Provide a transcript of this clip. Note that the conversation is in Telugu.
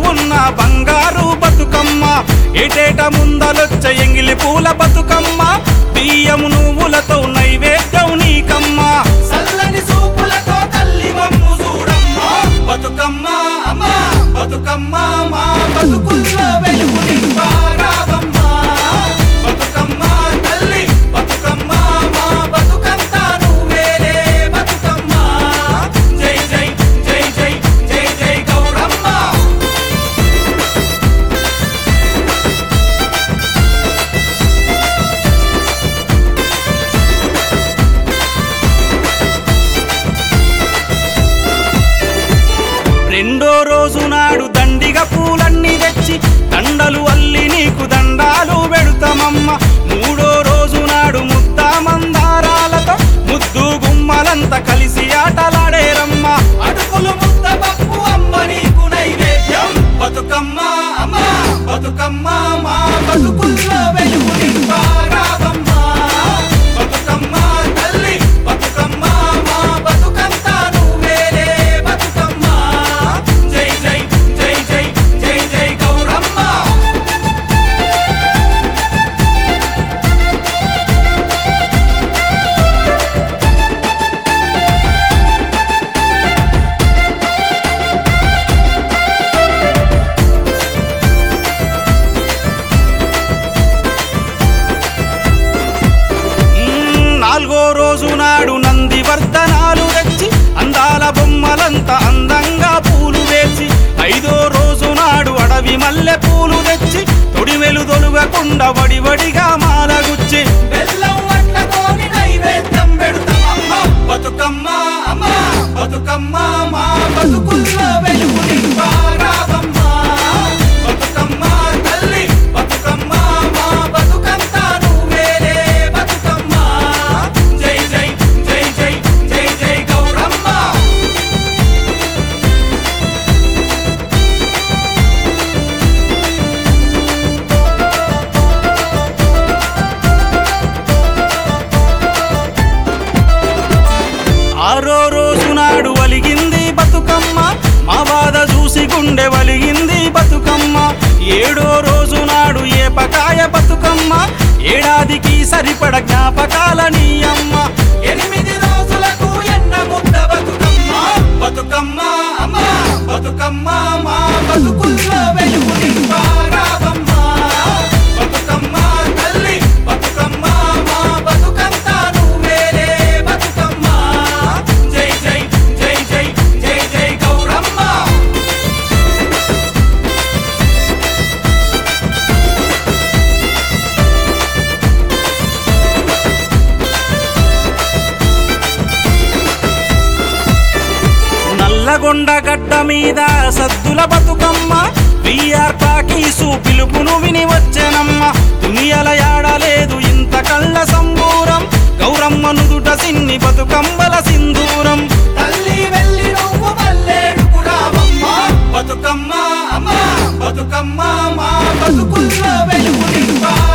ఉన్న బంగారు బతుకమ్మ ఏటేట ముందలొచ్చ ఎంగిలి పూల బతుకమ్మ బియ్యము నువ్వులతో నైవేద్యం నీకమ్మ చల్లని చూపులతో తల్లి మమ్ము చూడమ్మా బతుకమ్మ అమ్మా బతుకమ్మ మా బతుకుల్లో వెలుగు నింపారావమ్మా బతుకమ్మ తల్లి బతుకమ్మ మా బతుకంతా నువ్వేలే బతుకమ్మ జై జై జై జై జై జై గౌరమ్మ రెండో రోజు నాడు దండిగా పూలన్నీ తెచ్చి దండలు అల్లి నీకు దండాలు పెడతామమ్మ మూడో రోజు నాడు ముద్ద మందారాలతో ముద్దు గుమ్మలంతా కలిసి ఆటలాడేరమ్మ అటుకులు ముద్ద పప్పు అమ్మ నీకు నైవేద్యం బతుకమ్మ అమ్మ బతుకమ్మ మా బతుకుల్లో వెలుగు నింపారావమ్మ బతుకమ్మ తల్లి బతుకమ్మ మా బతుకంతా నువ్వేలే బతుకమ్మ జై జై జై జై జై జై గౌరమ్మ మ్మ్, నాలుగో రోజు నాడు నంది వర్ధనాలు తెచ్చి అందాల బొమ్మలంతా అందంగా పూలు వేసి ఐదో రోజు నాడు అడవి మల్లె పూలు తెచ్చి తొడిమెలు తొలుగకుండా వడివడిగా మాలగుచ్చి బెల్లం వట్టతోని నైవేద్యం పెడతామమ్మ బతుకమ్మ అమ్మ బతుకమ్మ మా బతుకుల్లో వెలుగు నింపారావమ్మ బతుకమ్మ తల్లి బతుకమ్మ మా బతుకంతా నువ్వేలే బతుకమ్మ జై జై జై జై జై జై గౌరమ్మ ఆరో రోజు నాడు వలిగింది బతుకమ్మ మా బాధ చూసి గుండె వలిగింది బతుకమ్మ ఏడో రోజు నాడు ఏపకాయ బతుకమ్మ ఏడాదికి సరిపడ జ్ఞాపకాల నీ అమ్మ ఎనిమిది రోజులకు ఎన్న ముద్ద బతుకమ్మ బతుకమ్మ అమ్మ బతుకమ్మ మా బతుకుల్లో వెలుగు నింపారావమ్మ బతుకమ్మ తల్లి బతుకమ్మ మా బతుకంతా నువ్వేలే బతుకమ్మ జై జై జై జై జై జై గౌరమ్మ నల్లగొండ గడ్డ మీద సద్దుల బతుకమ్మ బిఆర్ పాకీసు పిలుపును విని వచ్చెనమ్మ దునియల యాడలేదు ఇంత కళ్ళ సంబూరం గౌరమ్మ నుదుట సిన్ని బతుకమ్మల సింధూరం తల్లి వెళ్ళి నువ్వు మల్లేడుకు రావమ్మ బతుకమ్మ అమ్మ బతుకమ్మ మా బతుకుల్లో వెలుగు నింపా